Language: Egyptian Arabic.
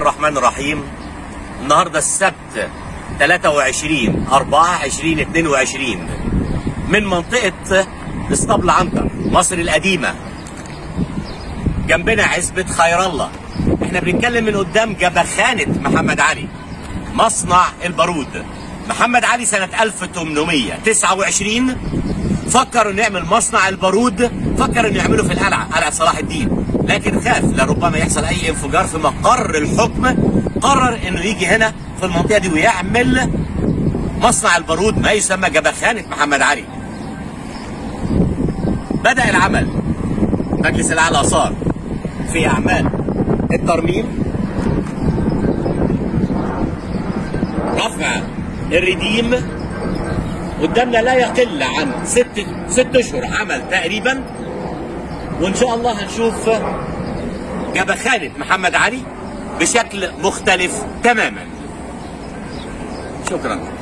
الرحمن الرحيم النهارده السبت 23 4 2022 من منطقة اسطبل عنتر مصر القديمة جنبنا عزبة خير الله احنا بنتكلم من قدام جبخانة محمد علي مصنع البارود محمد علي سنة 1829 فكر انه يعمل مصنع البارود فكر انه يعمله في القلعة قلعة صلاح الدين لكن خاف لربما يحصل اي انفجار في مقر الحكم قرر انه يجي هنا في المنطقة دي ويعمل مصنع البارود ما يسمى جبخانة محمد علي بدأ العمل مجلس الأعلى صار في أعمال الترميم رفع الرديم قدامنا لا يقل عن ست ست اشهر عمل تقريبا وان شاء الله هنشوف جبخانة محمد علي بشكل مختلف تماما شكرا